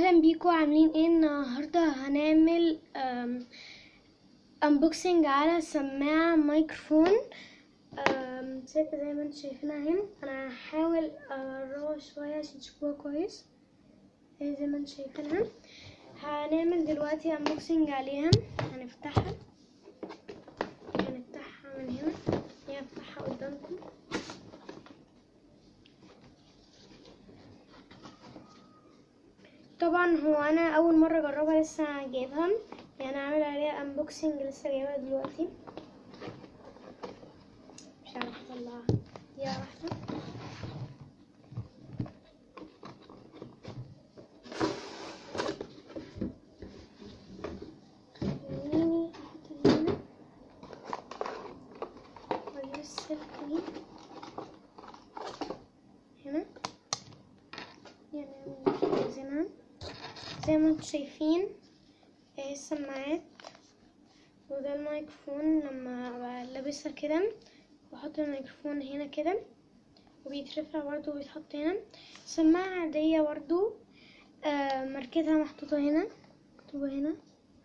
اهلا بيكم عاملين ايه النهارده هنعمل انبوكسنج على سماعه ميكروفون أم، زي زي ما انتم شايفينها اهي انا هحاول اقربها شويه عشان تشوفوها كويس اهي زي ما انتم شايفينها هنعمل دلوقتي انبوكسنج عليها هنفتحها هنفتحها من هنا هي هفتحها قدامكم طبعا هو انا اول مره اجربها لسه جايبها يعني اعمل عليها انبوكسنج لسه جايبها دلوقتي مش عارفه اطلعها دقيقه واحده خليني احط دي هنا واجيب السلك دي هنا يعني مش عايزينها زي ما انتم شايفين اهي السماعات وده الميكروفون لما ابقى لابسها كده واحط الميكروفون هنا كده وبيترفع برضه وبيتحط هنا سماعة عادية برضه آه ماركتها محطوطة هنا مكتوبة هنا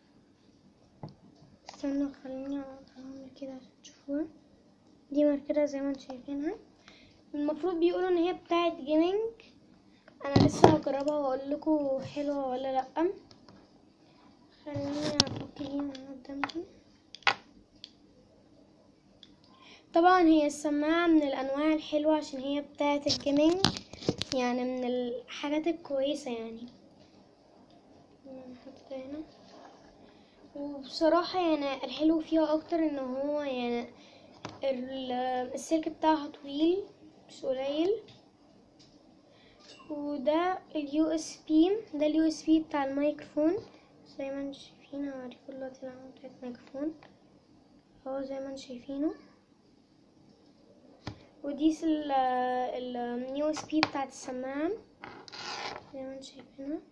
استنوا خليني اعمل كده عشان تشوفوها دي ماركتها زي ما انتم شايفينها المفروض بيقولوا ان هي بتاعت جيمنج انا لسه هجربها واقول لكم حلوه ولا لا خليني احط دي من قدامكم طبعا هي السماعه من الانواع الحلوه عشان هي بتاعه الجيمنج يعني من الحاجات الكويسه يعني نحط ده هنا وبصراحه يعني الحلو فيها اكتر ان هو يعني السلك بتاعها طويل مش قليل وده اليو اس بي ده اليو اس بي بتاع الميكروفون زي ما انتم شايفين هوريكم دلوقتي العلامة بتاعت الميكروفون اهو زي ما انتم شايفينه ودي اليو اس بي بتاعت السماعة زي ما انتم شايفينها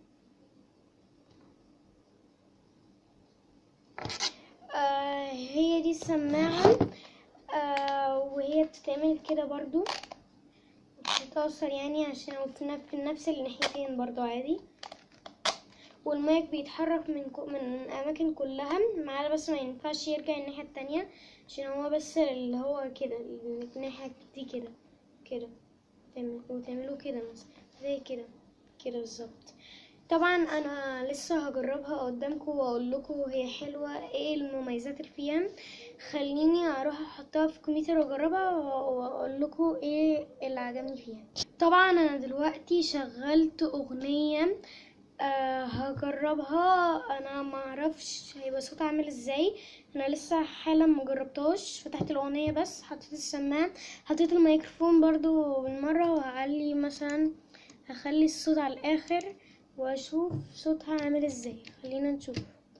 آه هي دي السماعة آه وهي بتتعمل كده برضو بتتأثر يعني عشان في نفس الناحيتين برضو عادي والمايك بيتحرك من من الأماكن كلها ما عدا بس ما ينفعش يرجع الناحية التانية عشان هو بس اللي هو كده الناحية دي كده كده وتعملوا كده مثلا زي كده كده بالظبط طبعا انا لسه هجربها قدامكم واقول لكم هي حلوه ايه المميزات اللي فيها خليني اروح احطها في الكمبيوتر واجربها واقول لكم ايه اللي عجبني فيها طبعا انا دلوقتي شغلت اغنيه أه هجربها انا ما اعرفش هيبقى صوتها عامل ازاي انا لسه حالا ما جربتهاش فتحت الاغنيه بس حطيت السماعه حطيت الميكروفون برضو بالمره وهعلي مثلا هخلي الصوت على الاخر واشوف صوتها عامل ازاي خلينا نشوف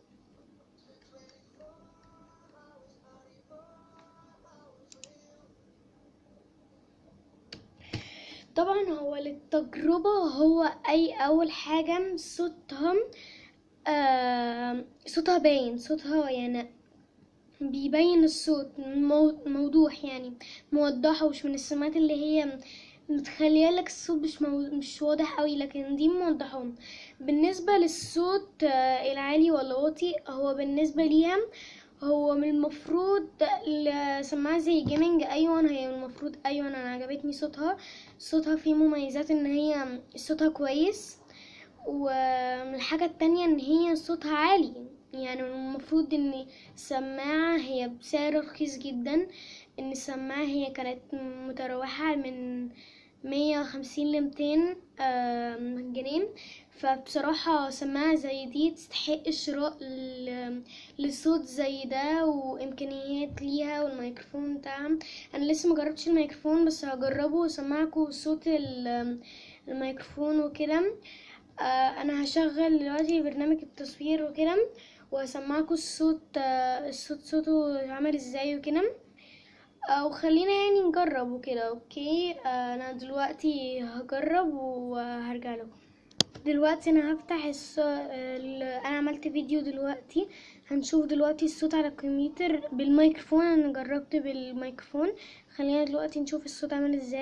طبعا هو للتجربة هو اي اول حاجة صوتها آه صوتها باين صوتها يعني بيبين الصوت موضوح يعني موضحة ومش من السماعات اللي هي متخليه لك الصوت مش مو... مش واضح قوي لكن دي موضحهم بالنسبه للصوت العالي ولا واطي هو بالنسبه ليها هو من المفروض سماعه زي جيمنج ايوه هي المفروض ايوه انا عجبتني صوتها صوتها فيه مميزات ان هي صوتها كويس والحاجه التانية ان هي صوتها عالي يعني المفروض ان السماعه هي بسعر رخيص جدا ان السماعه هي كانت متراوحه من مية وخمسين لمتين جنيه فبصراحة سماعة زي دي تستحق شراء لصوت زي ده وإمكانيات ليها والميكروفون بتاعها أنا لسه مجربتش الميكروفون بس هجربه واسمعكم صوت الميكروفون وكده أنا هشغل دلوقتي برنامج التصوير وكده وهسمعكم الصوت الصوت صوته عامل ازاي وكده وخلينا يعني نجرب وكده اوكي انا دلوقتي هجرب وهرجع لكم دلوقتي انا هفتح الص... انا عملت فيديو دلوقتي هنشوف دلوقتي الصوت على الكمبيوتر بالميكروفون انا جربت بالميكروفون خلينا دلوقتي نشوف الصوت عامل ازاي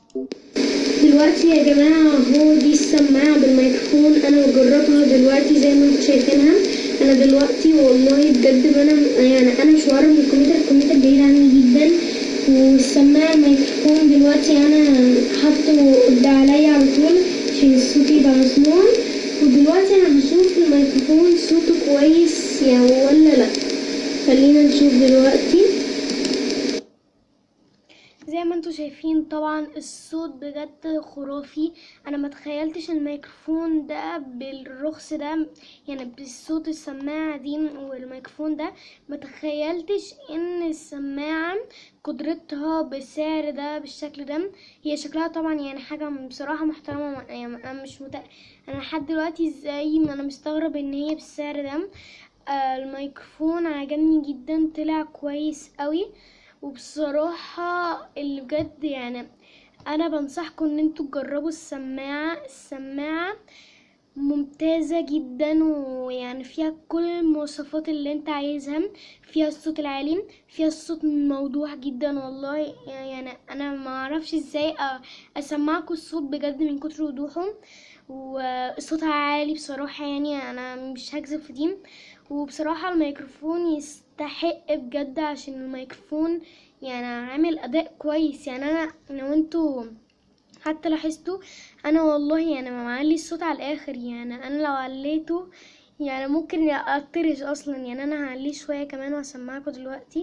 دلوقتي يا جماعة هو دي السماعة بالميكروفون أنا بجربها دلوقتي زي ما انتوا شايفينها أنا دلوقتي والله بجد أنا يعني أنا مش قرب من الكمبيوتر الكمبيوتر بعيد عني جدا والسماعة الميكروفون دلوقتي أنا حاطه قدام عليا على طول عشان الصوت يبقى مسموع ودلوقتي أنا هشوف الميكروفون صوته كويس يعني ولا لأ خلينا نشوف دلوقتي زي ما انتوا شايفين طبعا الصوت بجد خرافي انا ما تخيلتش الميكروفون ده بالرخص ده يعني بالصوت السماعة دي والميكروفون ده ما تخيلتش ان السماعة قدرتها بالسعر ده بالشكل ده هي شكلها طبعا يعني حاجة بصراحة محترمة يعني انا مش مت... انا لحد دلوقتي ازاي ما انا مستغرب ان هي بالسعر ده آه الميكروفون عجبني جدا طلع كويس قوي وبصراحة اللي بجد يعني انا بنصحكم ان انتوا تجربوا السماعة السماعة ممتازة جدا ويعني فيها كل المواصفات اللي انت عايزها فيها الصوت العالي فيها الصوت موضوع جدا والله يعني انا ما اعرفش ازاي اسمعكم الصوت بجد من كتر وضوحه والصوت عالي بصراحة يعني انا مش هكذب في دي وبصراحة الميكروفون يستحق بجد عشان الميكروفون يعني عامل اداء كويس يعني انا لو انتوا حتى لاحظتوا انا والله يعني ما معلي الصوت على الاخر يعني انا لو عليته يعني ممكن اطرش اصلا يعني انا هعليه شويه كمان واسمعكم دلوقتي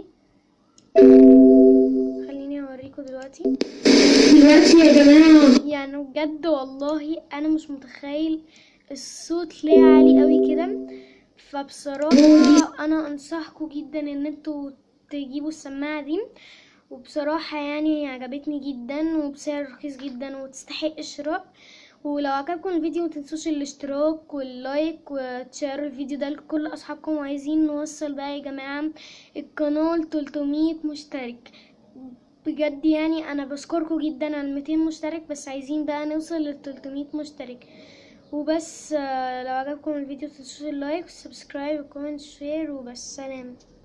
خليني اوريكم دلوقتي دلوقتي يا جماعه يعني بجد والله انا مش متخيل الصوت ليه عالي قوي كده فبصراحه انا انصحكم جدا ان انتوا تجيبوا السماعه دي وبصراحة يعني هي عجبتني جدا وبسعر رخيص جدا وتستحق الشراء ولو عجبكم الفيديو متنسوش الاشتراك واللايك وتشيروا الفيديو ده لكل اصحابكم وعايزين نوصل بقى يا جماعة القناة 300 مشترك بجد يعني انا بشكركم جدا على 200 مشترك بس عايزين بقى نوصل لل 300 مشترك وبس لو عجبكم الفيديو متنسوش اللايك والسبسكرايب والكومنت شير وبس سلام